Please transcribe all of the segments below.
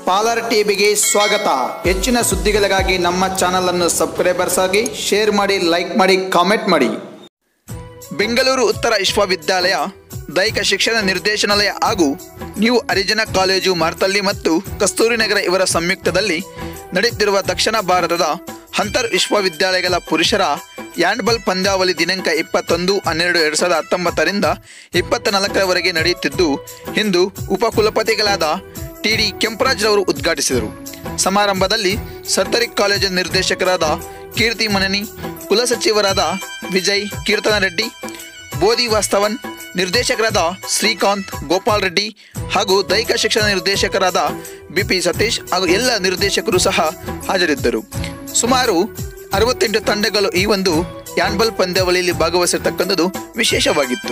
ಪಾಲರ್ ಟಿವಿಗೆ ಸ್ವಾಗತ ಹೆಚ್ಚಿನ ಸುದ್ದಿಗಳಿಗಾಗಿ ನಮ್ಮ ಚಾನಲ್ ಅನ್ನು ಸಬ್ಸ್ಕ್ರೈಬರ್ಸ್ ಆಗಿ ಶೇರ್ ಮಾಡಿ ಲೈಕ್ ಮಾಡಿ ಕಾಮೆಂಟ್ ಮಾಡಿ ಬೆಂಗಳೂರು ಉತ್ತರ ವಿಶ್ವವಿದ್ಯಾಲಯ ದೈಹಿಕ ಶಿಕ್ಷಣ ನಿರ್ದೇಶನಾಲಯ ಹಾಗೂ ನ್ಯೂ ಹರಿಜನ ಕಾಲೇಜು ಮಾರ್ತಳ್ಳಿ ಮತ್ತು ಕಸ್ತೂರಿ ನಗರ ಇವರ ಸಂಯುಕ್ತದಲ್ಲಿ ನಡೆಯುತ್ತಿರುವ ದಕ್ಷಿಣ ಭಾರತದ ಅಂತರ್ ವಿಶ್ವವಿದ್ಯಾಲಯಗಳ ಪುರುಷರ ಹ್ಯಾಂಡ್ಬಾಲ್ ಪಂದ್ಯಾವಳಿ ದಿನಾಂಕ ಇಪ್ಪತ್ತೊಂದು ಹನ್ನೆರಡು ಎರಡು ಸಾವಿರದ ಹತ್ತೊಂಬತ್ತರಿಂದ ಇಪ್ಪತ್ತ ನಾಲ್ಕರವರೆಗೆ ನಡೆಯುತ್ತಿದ್ದು ಇಂದು ಉಪಕುಲಪತಿಗಳಾದ ಟಿ ಡಿ ಕೆಂಪರಾಜ್ರವರು ಉದ್ಘಾಟಿಸಿದರು ಸಮಾರಂಭದಲ್ಲಿ ಸರ್ಕಾರಿ ಕಾಲೇಜು ನಿರ್ದೇಶಕರಾದ ಕೀರ್ತಿ ಮನನಿ ಕುಲಸಚಿವರಾದ ವಿಜಯ್ ಕೀರ್ತನ ರೆಡ್ಡಿ ಬೋಧಿ ವಾಸ್ತವನ್ ನಿರ್ದೇಶಕರಾದ ಶ್ರೀಕಾಂತ್ ಗೋಪಾಲ್ ರೆಡ್ಡಿ ಹಾಗೂ ದೈಹಿಕ ಶಿಕ್ಷಣ ನಿರ್ದೇಶಕರಾದ ಬಿಪಿ ಸತೀಶ್ ಹಾಗೂ ಎಲ್ಲ ನಿರ್ದೇಶಕರು ಸಹ ಹಾಜರಿದ್ದರು ಸುಮಾರು ಅರವತ್ತೆಂಟು ತಂಡಗಳು ಈ ಒಂದು ಹ್ಯಾಂಡ್ಬಾಲ್ ಪಂದ್ಯಾವಳಿಯಲ್ಲಿ ಭಾಗವಹಿಸಿರ್ತಕ್ಕಂಥದ್ದು ವಿಶೇಷವಾಗಿತ್ತು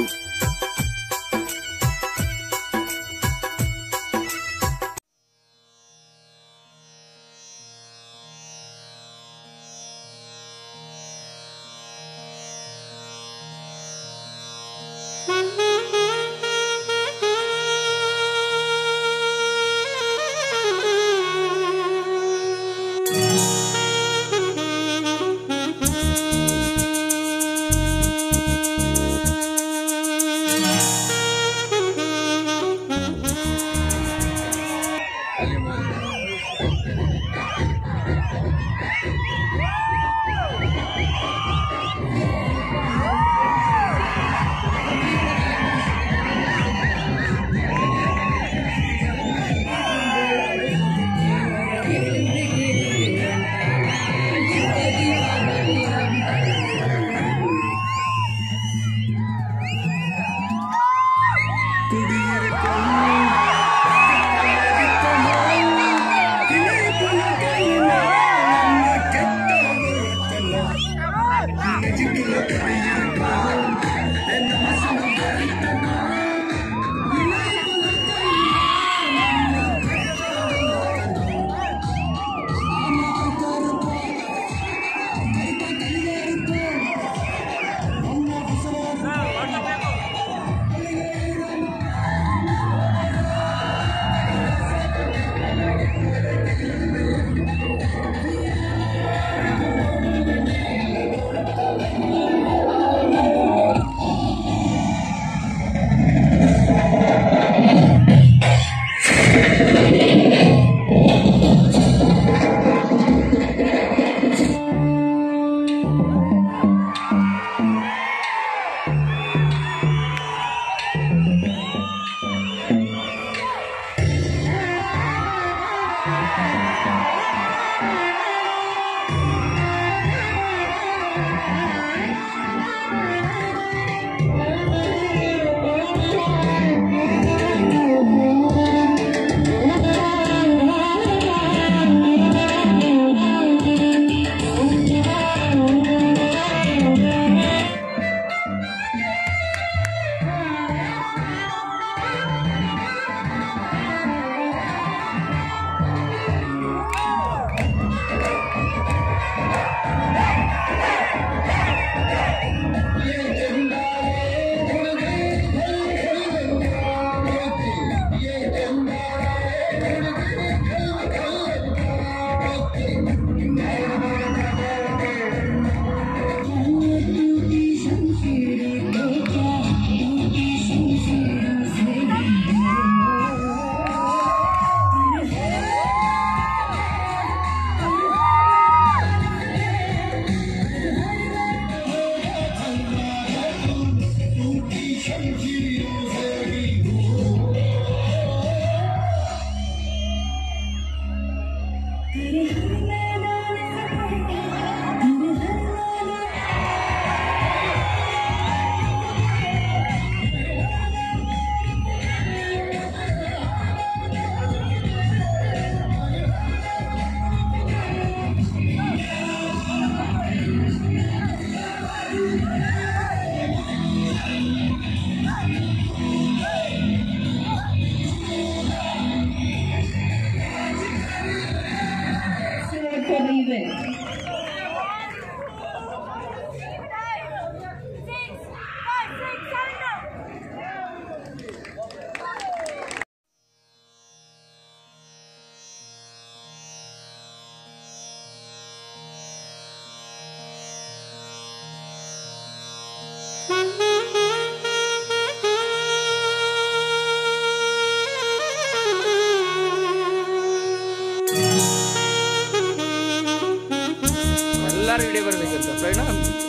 ಯಾರು ವಿಡಿಯೋ ಬರ್ಬೇಕಂತ ಪ್ರವೀಣ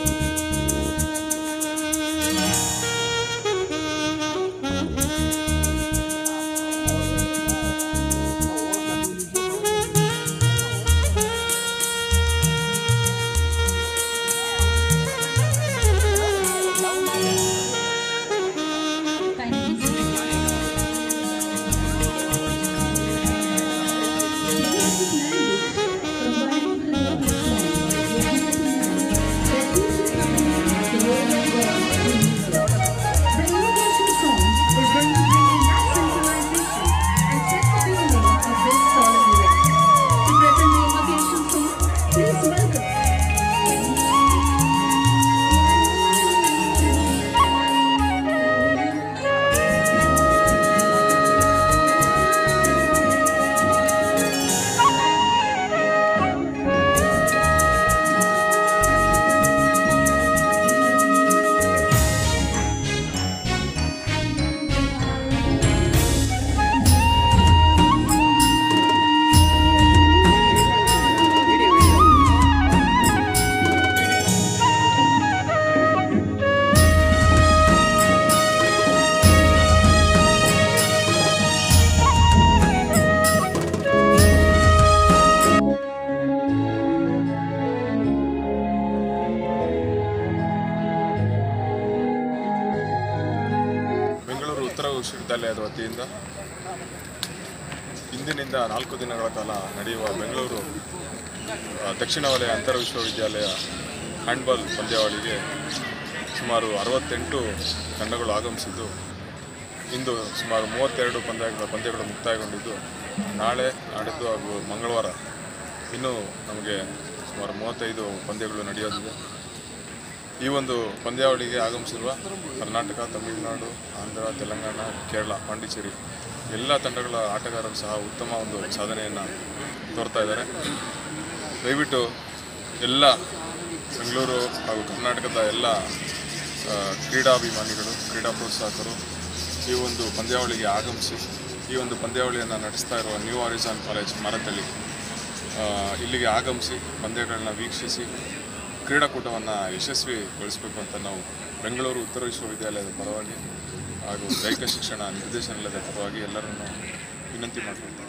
Please welcome. ಬೆಂಗಳೂರು ಉತ್ತರ ವಿಶ್ವವಿದ್ಯಾಲಯದ ವತಿಯಿಂದ ಇಂದಿನಿಂದ ನಾಲ್ಕು ದಿನಗಳ ಕಾಲ ನಡೆಯುವ ಬೆಂಗಳೂರು ಆ, ದಕ್ಷಿಣ ವಲಯ ಅಂತರ ವಿಶ್ವವಿದ್ಯಾಲಯ ಹ್ಯಾಂಡ್ಬಾಲ್ ಪಂದ್ಯಾವಳಿಗೆ ಸುಮಾರು ಅರವತ್ತೆಂಟು ತಂಡಗಳು ಆಗಮಿಸಿದ್ದು ಇಂದು ಸುಮಾರು ಮೂವತ್ತೆರಡು ಪಂದ್ಯಗಳ ಪಂದ್ಯಗಳು ಮುಕ್ತಾಯಗೊಂಡಿದ್ದು ನಾಳೆ ನಾಡಿದ್ದು ಹಾಗೂ ಮಂಗಳವಾರ ಇನ್ನೂ ನಮಗೆ ಸುಮಾರು ಮೂವತ್ತೈದು ಪಂದ್ಯಗಳು ನಡೆಯೋದಿದೆ ಈ ಒಂದು ಪಂದ್ಯಾವಳಿಗೆ ಆಗಮಿಸಿರುವ ಕರ್ನಾಟಕ ತಮಿಳುನಾಡು ಆಂಧ್ರ ತೆಲಂಗಾಣ ಕೇರಳ ಪಾಂಡಿಚೇರಿ ಎಲ್ಲ ತಂಡಗಳ ಆಟಗಾರರು ಸಹ ಉತ್ತಮ ಒಂದು ಸಾಧನೆಯನ್ನು ತೋರ್ತಾ ಇದ್ದಾರೆ ದಯವಿಟ್ಟು ಎಲ್ಲ ಬೆಂಗಳೂರು ಹಾಗೂ ಕರ್ನಾಟಕದ ಎಲ್ಲ ಆ, ಕ್ರೀಡಾಭಿಮಾನಿಗಳು ಕ್ರೀಡಾ ಪ್ರೋತ್ಸಾಹಕರು ಈ ಒಂದು ಪಂದ್ಯಾವಳಿಗೆ ಆಗಮಿಸಿ ಈ ಒಂದು ಪಂದ್ಯಾವಳಿಯನ್ನು ನಡೆಸ್ತಾ ಇರುವ ನ್ಯೂ ಆರಿಸಾನ್ ಕಾಲೇಜ್ ಮರತಳ್ಳಿ ಆ, ಇಲ್ಲಿಗೆ ಆಗಮಿಸಿ ಪಂದ್ಯಗಳನ್ನ ವೀಕ್ಷಿಸಿ ಕ್ರೀಡಾಕೂಟವನ್ನು ಯಶಸ್ವಿಗೊಳಿಸಬೇಕು ಅಂತ ನಾವು ಬೆಂಗಳೂರು ಉತ್ತರ ವಿಶ್ವವಿದ್ಯಾಲಯದ ಪರವಾಗಿ ಹಾಗೂ ದೈಹಿಕ ಶಿಕ್ಷಣ ನಿರ್ದೇಶನಾಲಯದ ಪರವಾಗಿ ಎಲ್ಲರನ್ನು ವಿನಂತಿ ಮಾಡ್ಕೊಳ್ತೇವೆ